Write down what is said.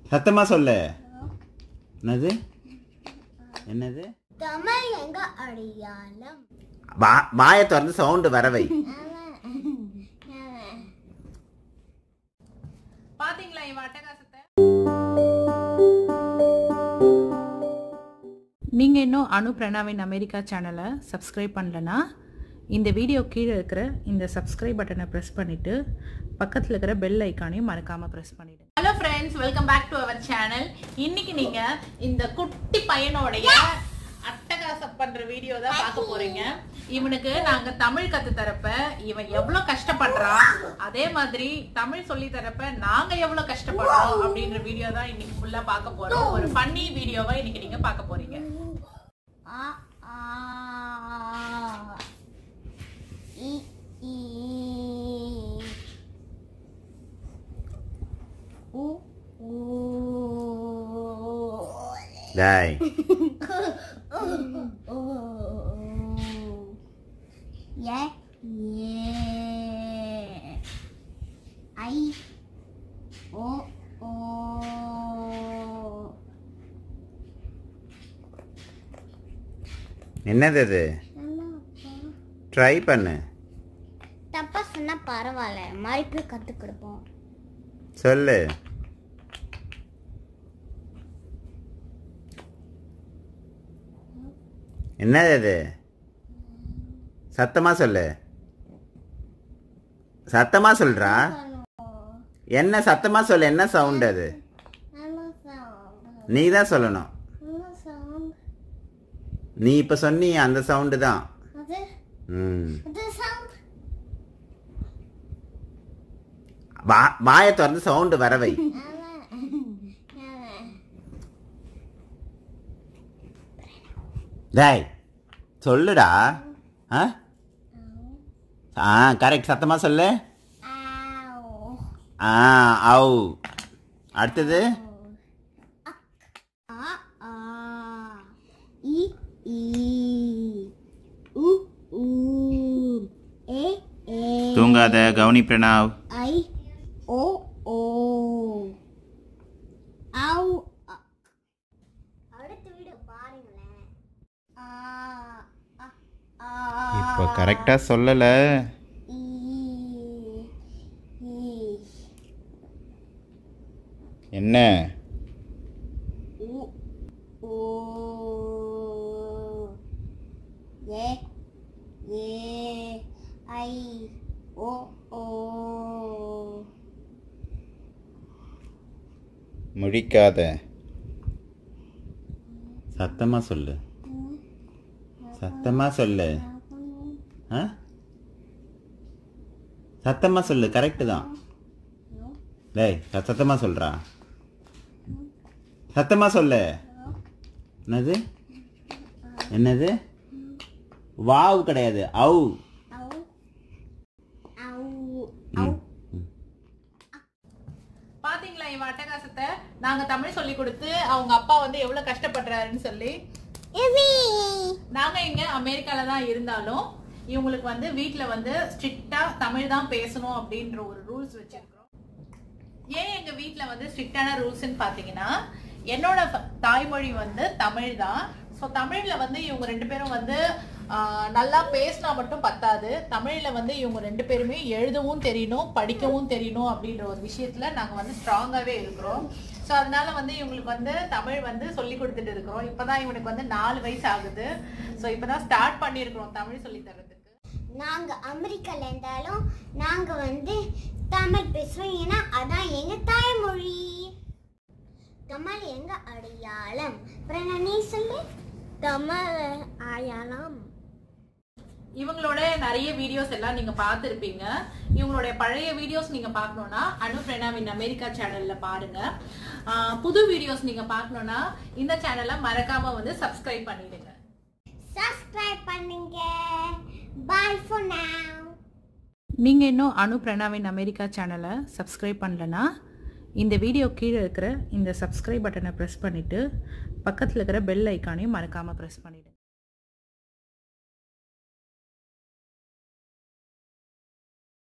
சத்தமா சொல்லு என்னது என்னது தமிழ் எங்க அடையாளம் வா வாயை திறந்து சவுண்டு வரவை பாத்தீங்களா இவன் அட்டகாசத்தை நீங்கள் இன்னும் அனு பிரணாவின் அமெரிக்கா சேனலை சப்ஸ்கிரைப் பண்ணலனா இந்த வீடியோ கீழே இருக்கிற இந்த சப்ஸ்கிரைப் பட்டனை ப்ரெஸ் பண்ணிவிட்டு பக்கத்தில் இருக்கிற பெல் ஐக்கானையும் மறக்காமல் ப்ரெஸ் பண்ணிவிடுங்க hello friends welcome back to our channel இன்னைக்கு நீங்கள் இந்த குட்டி பையனோடைய அட்டகாசம் பண்ற வீடியோ தான் பார்க்க போறீங்க இவனுக்கு நாங்க தமிழ் கத்து தரப்ப இவன் எவ்வளவு கஷ்டப்படுறான் அதே மாதிரி தமிழ் சொல்லி தரப்ப நாங்க எவ்வளவு கஷ்டப்படுறோம் அப்படின்ற வீடியோ தான் இன்னைக்கு ஃபுல்லா பார்க்க போறோம் ஒரு ஃபன்னி வீடியோவா இன்னைக்கு நீங்க பார்க்க போறீங்க ஆ ஆ இ ஈ உ ஊ டாய் ஓ ஏ ஏ ஐ ஓ ஓ என்னது அது ட்ரை பண்ணு தப்பா சொன்னா பரவாயில்ல மறுபடி கத்து கொடுப்போம் சொல்லு என்னது அது சத்தமா சொல்லு சத்தமா சொல்றா என்ன சத்தமா சொல்லு என்ன சவுண்ட் அது நீ தான் சொல்லணும் நீ இப்ப சொன்னி அந்த சவுண்டு தான் அது ம் அது sound. வா வாயை திறந்து சவுண்டு வரவை டேய் சொல்லுடா ஆ ஆ கரெக்ட் சத்தமா சொல்லு Ow. ஆ ஆவ் அடுத்தது ஆ ஆ இ ஈ உ ஊ ஏ ஏ தூங்காத கவுனி பிரணாவ் ஐ ஓ ஓ ஆவ் அ. அடுத்த வீடியோ பாருங்களேன் ஆ அ, ஆ இப்போ கரெக்டாக சொல்லலை ஈ ஈ என்ன U O ஏ ஏ ஐ ஓ ஓ முழிக்காத சத்தமா சொல்லு சத்தமா சொல்லு ஆ சத்தமா சொல்லு கரெக்டு தான் டேய் ச- சத்தமா சொல்றா சத்தமா சொல்லு என்னது என்னது வாவ் கிடையாது அவு அவு அவு ம், ம். பாத்தீங்களா இவன் அட்டகாசத்தை நாங்க தமிழ் சொல்லி கொடுத்து அவங்க அப்பா வந்து எவ்வளவு கஷ்டப்படுறாருன்னு சொல்லி எவி நாங்க இங்க அமெரிக்கால தான் இருந்தாலும் இவங்களுக்கு வந்து வீட்ல வந்து ஸ்ட்ரிக்டா தமிழ் தான் பேசணும் அப்படின்ற ஒரு ரூல்ஸ் வச்சிருக்கிறோம் ஏன் எங்க வீட்ல வந்து ஸ்ட்ரிக்டான ரூல்ஸ்னு பாத்தீங்கன்னா என்னோட ஃப- தாய்மொழி வந்து தமிழ் தான் ஸோ தமிழ்ல வந்து இவங்க ரெண்டு பேரும் வந்து ஆஹ், நல்லா பேசினா மட்டும் பத்தாது தமிழ்ல வந்து இவங்க ரெண்டு பேருமே எழுதவும் தெரியணும் படிக்கவும் தெரியணும் அப்படின்ற ஒரு விஷயத்துல நாங்க வந்து ஸ்ட்ராங்காவே இருக்கிறோம் ஸோ அதனால வந்து இவங்களுக்கு வந்து தமிழ் வந்து சொல்லி கொடுத்துட்டு இருக்கிறோம் இப்பதான் இவனுக்கு வந்து நாலு வயசு ஆகுது ஸோ இப்பதான் ஸ்டார்ட் பண்ணியிருக்கிறோம் தமிழ் சொல்லி தரதுக்கு நாங்க அமெரிக்கால இருந்தாலும் நாங்க வந்து தமிழ் பேசுவோம் ஏன்னா அதான் எங்க தாய்மொழி தமிழ் எங்க அடையாளம் அப்புறம் நான் நீ சொல்லு தமிழ் அடையாளம் இவங்களோட நிறைய வீடியோஸ் எல்லாம் நீங்க பார்த்துருப்பீங்க இவங்களுடைய பழைய வீடியோஸ் நீங்க பார்க்கணும்னா அனு பிரணாவின் அமெரிக்கா சேனல்ல பாருங்க ஆஹ் புது வீடியோஸ் நீங்க பார்க்கணும்னா இந்த சேனலை மறக்காம வந்து சப்ஸ்கிரைப் பண்ணிடுங்க சப்ஸ்கிரைப் பண்ணுங்க பாய் ஃபார் நவ நீங்கள் இன்னும் அனு பிரணாவின் அமெரிக்கா சேனலை சப்ஸ்கிரைப் பண்ணலனா இந்த வீடியோ கீழே இருக்கிற இந்த சப்ஸ்கிரைப் பட்டனை ப்ரெஸ் பண்ணிவிட்டு பக்கத்தில் இருக்கிற பெல் ஐக்கானையும் மறக்காமல் ப்ரெஸ் பண்ணிவிடுங்க